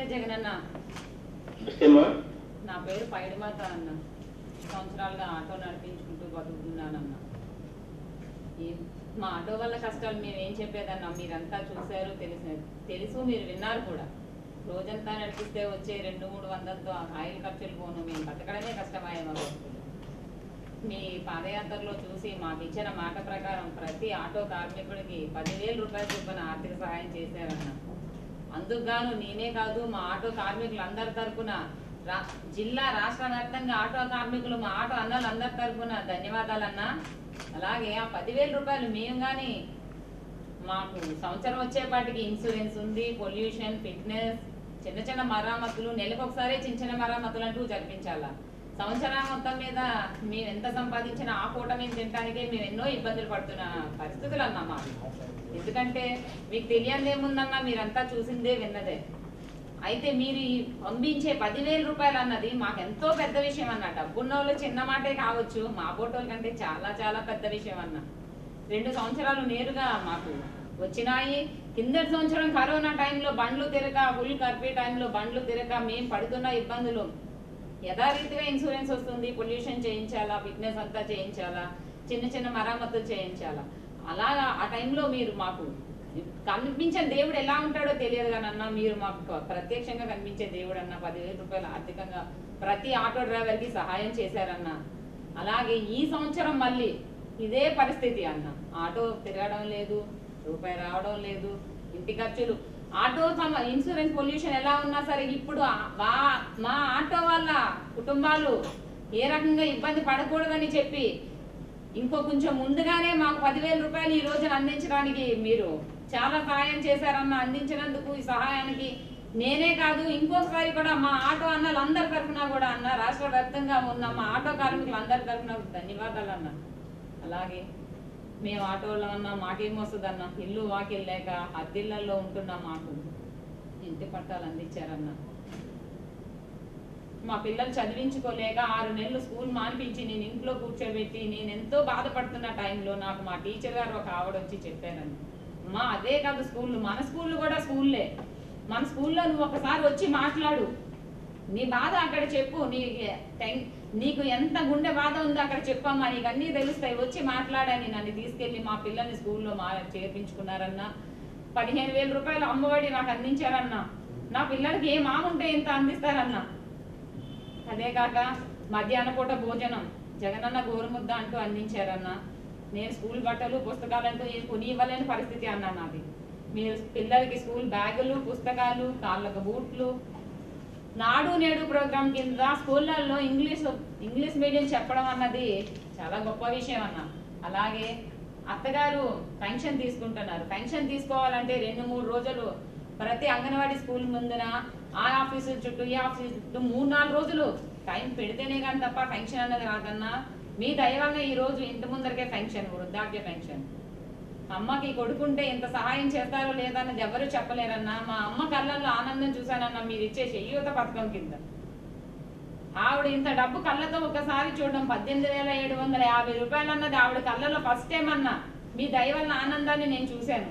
జగనన్న నమస్తే అమ్మా నా పేరు పైడిమాత అన్న సంవత్సరాలుగా ఆటో నడిపించుకుంటూ బతుకుతున్నానన్న ఈ- మా ఆటో వల్ల కష్టాలు మేము ఏం చెప్పేదన్నా మీరంతా చూశారు తెలిసిన తెలుసు మీరు విన్నారు కూడా రోజంతా నడిపిస్తే వచ్చే రెండు మూడు వందలతో ఆయిల్ ఖర్చులు పోను మేము బతకడమే కష్టమయ్యే మా బతుకులు మీ పాదయాత్రలో చూసి మాకు ఇచ్చిన మాట ప్రకారం ప్రతి ఆటో కార్మికుడికి పదివేల రూపాయల చొప్పున ఆర్థిక సహాయం చేశారన్న అందుకు గాను నేనే కాదు మా ఆటో కార్మికులు అందరి తరపున రా- జిల్లా రాష్ట్ర వ్యాప్తంగా ఆటో కార్మికులు మా ఆటో అన్నలు అందరి తరపున ధన్యవాదాలన్నా అలాగే ఆ పదివేల రూపాయలు మేము కానీ మాకు సంవత్సరం వచ్చేపాటికి ఇన్సూరెన్స్ ఉంది పొల్యూషన్ ఫిట్నెస్ చిన్న చిన్న మరామతులు నెలకు ఒకసారి చిన్న చిన్న మరామతులు అంటూ జరిపించాలా సంవత్సరం మొత్తం మీద మేము ఎంత సంపాదించినా ఆ పూట మేము తినడానికే మేము ఎన్నో ఇబ్బందులు పడుతున్న పరిస్థితులు అన్నా మాకు ఎందుకంటే మీకు తెలియదు ఏముందన్నా మీరంతా చూసిందే విన్నదే అయితే మీరు ఈ పంపించే పదివేల రూపాయలు అన్నది మాకు ఎంతో పెద్ద విషయం అన్న డబ్బున్న వాళ్ళు చిన్న మాటే కావచ్చు మా ఫోటోల కంటే చాలా చాలా పెద్ద విషయం అన్న రెండు సంవత్సరాలు నేరుగా మాకు వచ్చినాయి కిందటి సంవత్సరం కరోనా టైంలో బండ్లు తిరగ ఫుల్ కర్ఫ్యూ టైంలో బండ్లు తిరగ మేము పడుతున్న ఇబ్బందులు యథారీతిగా ఇన్సూరెన్స్ వస్తుంది పొల్యూషన్ చేయించాలా ఫిట్నెస్ అంతా చేయించాలా చిన్న చిన్న మరామతులు చేయించాలా అలాగా ఆ టైంలో మీరు మాకు కనిపించే దేవుడు ఎలా ఉంటాడో తెలియదు కానీ అన్న మీరు మాకు ప్రత్యక్షంగా కనిపించే దేవుడు అన్న పదివేల రూపాయలు ఆర్థికంగా ప్రతి ఆటో డ్రైవర్ కి సహాయం చేశారన్న అలాగే ఈ సంవత్సరం మళ్ళీ ఇదే పరిస్థితి అన్న ఆటో తిరగడం లేదు రూపాయి రావడం లేదు ఇంటి ఖర్చులు ఆటో సమ ఇన్సూరెన్స్ పొల్యూషన్ ఎలా ఉన్నా సరే ఇప్పుడు ఆ- వా- మా ఆటో వాళ్ళ కుటుంబాలు ఏ రకంగా ఇబ్బంది పడకూడదని చెప్పి ఇంకో కొంచెం ముందుగానే మాకు పదివేల రూపాయలు ఈ రోజున అందించడానికి మీరు చాలా సహాయం చేశారన్న అందించినందుకు ఈ సహాయానికి నేనే కాదు ఇంకోసారి కూడా మా ఆటో అన్నలు అందరి తరఫున కూడా అన్న రాష్ట్ర వ్యాప్తంగా ఉన్న మా ఆటో కార్మికులు అందరి తరఫున ధన్యవాదాలు అన్న అలాగే మేము ఆటోలో ఉన్నా మాకేం వస్తుందన్న ఇల్లు వాకిల్ లేక అద్దెళ్ళల్లో ఉంటున్న మాకు ఇంటి పట్టాలు అందించారన్న మా పిల్లలు చదివించుకోలేక ఆరు నెలలు స్కూల్ మానిపించి నేను ఇంట్లో కూర్చోబెట్టి నేను ఎంతో బాధపడుతున్న టైంలో నాకు మా టీచర్ గారు ఒక ఆవిడ వచ్చి చెప్పారని మా అదే కాదు స్కూల్ మన స్కూల్ కూడా స్కూల్లే మన స్కూల్లో నువ్వు ఒకసారి వచ్చి మాట్లాడు నీ బాధ అక్కడ చెప్పు నీ టెన్- నీకు ఎంత గుండె బాధ ఉందో అక్కడ చెప్పమ్మా నీకు అన్నీ తెలుస్తాయి వచ్చి మాట్లాడని నన్ను తీసుకెళ్లి మా పిల్లల్ని స్కూల్లో మా చేర్పించుకున్నారన్నా పదిహేను వేల రూపాయలు అమ్మఒడి నాకు అందించారన్నా నా పిల్లలకి ఏ మామ ఉంటే ఎంత అందిస్తారన్నా అదే కాక మధ్యాహ్న పూట భోజనం జగనన్న గోరుముద్ద అంటూ అందించారన్న నేను స్కూల్ బట్టలు పుస్తకాలు అంటూ ఏం కొని ఇవ్వలేని పరిస్థితి అన్నా నాది మీరు పిల్లలకి స్కూల్ బ్యాగులు పుస్తకాలు కాళ్ళకు బూట్లు నాడు నేడు ప్రోగ్రాం కింద స్కూళ్ళల్లో ఇంగ్లీష్ ఇంగ్లీష్ మీడియం చెప్పడం అన్నది చాలా గొప్ప విషయం అన్న అలాగే అత్తగారు పెన్షన్ తీసుకుంటున్నారు పెన్షన్ తీసుకోవాలంటే రెండు మూడు రోజులు ప్రతి అంగన్వాడీ స్కూల్ ముందున ఆ ఆఫీసు చుట్టూ ఈ ఆఫీసు చుట్టూ మూడు నాలుగు రోజులు టైం పెడితేనే కానీ తప్ప పెన్షన్ అన్నది రాదన్నా మీ దయ వల్ల ఈ రోజు ఇంటి ముందరకే పెన్షన్ వృద్ధాప్య పెన్షన్ అమ్మకి కొడుకుంటే ఎంత సహాయం చేస్తారో లేదన్నది ఎవరు చెప్పలేరన్నా మా అమ్మ కళ్ళల్లో ఆనందం చూశానన్నా మీరు ఇచ్చే చెయ్యూత పథకం కింద ఆవిడ ఇంత డబ్బు కళ్ళతో ఒకసారి చూడడం పద్దెనిమిది వేల ఏడు వందల యాభై రూపాయలు అన్నది ఆవిడ కళ్ళలో ఫస్ట్ టైం అన్నా మీ దయ వల్ల ఆనందాన్ని నేను చూశాను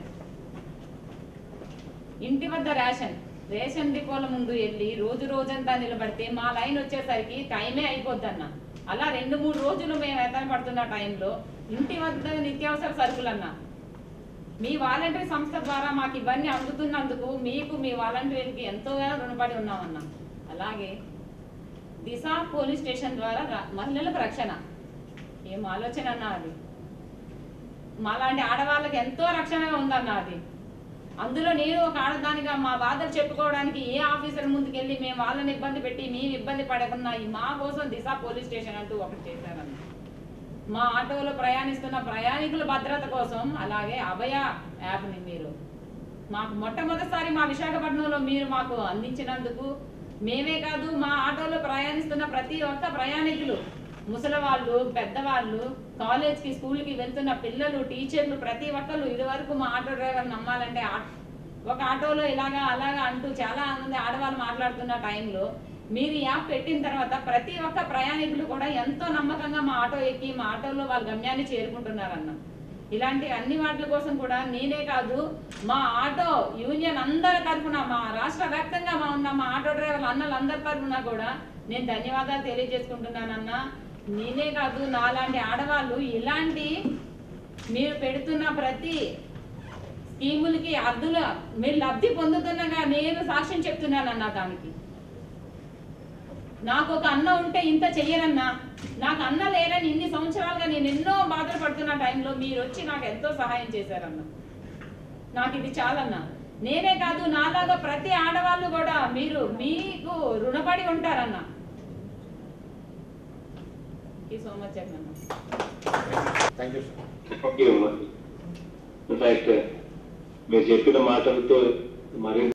ఇంటి వద్ద రేషన్ రేషన్ డిపోల ముందు వెళ్ళి రోజు రోజంతా నిలబడితే మా లైన్ వచ్చేసరికి టైమే అయిపోద్దన్న అలా రెండు మూడు రోజులు మేము వేతన పడుతున్న టైంలో ఇంటి వద్ద నిత్యావసర సరుకులన్నా మీ వాలంటరీ సంస్థ ద్వారా మాకు ఇవన్నీ అందుతున్నందుకు మీకు మీ వాలంటీర్కి ఎంతోగానో రుణపడి ఉన్నామన్నా అలాగే దిశ పోలీస్ స్టేషన్ ద్వారా ర- మహిళలకు రక్షణ ఏం ఆలోచన అన్నా అది మాలాంటి ఆడవాళ్ళకి ఎంతో రక్షణ ఉందన్న అది అందులో నేను ఒక ఆడదానిగా మా బాధలు చెప్పుకోవడానికి ఏ ఆఫీసర్ ముందుకెళ్ళి మేము వాళ్ళని ఇబ్బంది పెట్టి మేము ఇబ్బంది పడకుండా ఈ మా కోసం దిశ పోలీస్ స్టేషన్ అంటూ ఒకటి చేశారన్న మా ఆటోలో ప్రయాణిస్తున్న ప్రయాణికుల భద్రత కోసం అలాగే అభయ యాప్ని మీరు మాకు మొట్టమొదటిసారి మా విశాఖపట్నంలో మీరు మాకు అందించినందుకు మేమే కాదు మా ఆటోలో ప్రయాణిస్తున్న ప్రతి ఒక్క ప్రయాణికులు ముసలివాళ్ళు పెద్దవాళ్ళు కాలేజ్కి స్కూల్కి వెళ్తున్న పిల్లలు టీచర్లు ప్రతి ఒక్కరు ఇదివరకు మా ఆటో డ్రైవర్ నమ్మాలంటే ఆ- ఒక ఆటోలో ఇలాగా అలాగా అంటూ చాలా మంది ఆడవాళ్ళు మాట్లాడుతున్న టైంలో మీరు ఈ యాప్ పెట్టిన తర్వాత ప్రతి ఒక్క ప్రయాణికులు కూడా ఎంతో నమ్మకంగా మా ఆటో ఎక్కి మా ఆటోలో వాళ్ళ గమ్యాన్ని చేరుకుంటున్నారన్న ఇలాంటి అన్ని వాటి కోసం కూడా నేనే కాదు మా ఆటో యూనియన్ అందరి తరఫున మా రాష్ట్ర వ్యాప్తంగా మా ఉన్న మా ఆటో డ్రైవర్లు అన్నలు అందరి తరఫున కూడా నేను ధన్యవాదాలు తెలియజేసుకుంటున్నానన్నా నేనే కాదు నాలాంటి ఆడవాళ్ళు ఇలాంటి మీరు పెడుతున్న ప్రతి స్కీములకి అర్థుల మీరు లబ్ధి పొందుతున్నగా నేను సాక్ష్యం చెప్తున్నానన్నా దానికి నాకు ఒక అన్న ఉంటే ఇంత చెయ్యనన్నా నాకు అన్న లేరని ఇన్ని సంవత్సరాలుగా నేను ఎన్నో బాధలు పడుతున్న టైంలో మీరు వచ్చి నాకు ఎంతో సహాయం చేశారన్న నాకు ఇది చాలన్నా నేనే కాదు నాలాగా ప్రతి ఆడవాళ్ళు కూడా మీరు మీకు రుణపడి ఉంటారన్న సో మచ్ అన్న thank you sir thank you అమ్మా ఇన్ఫాక్ట్ మీరు చెప్పిన మాటలతో మరి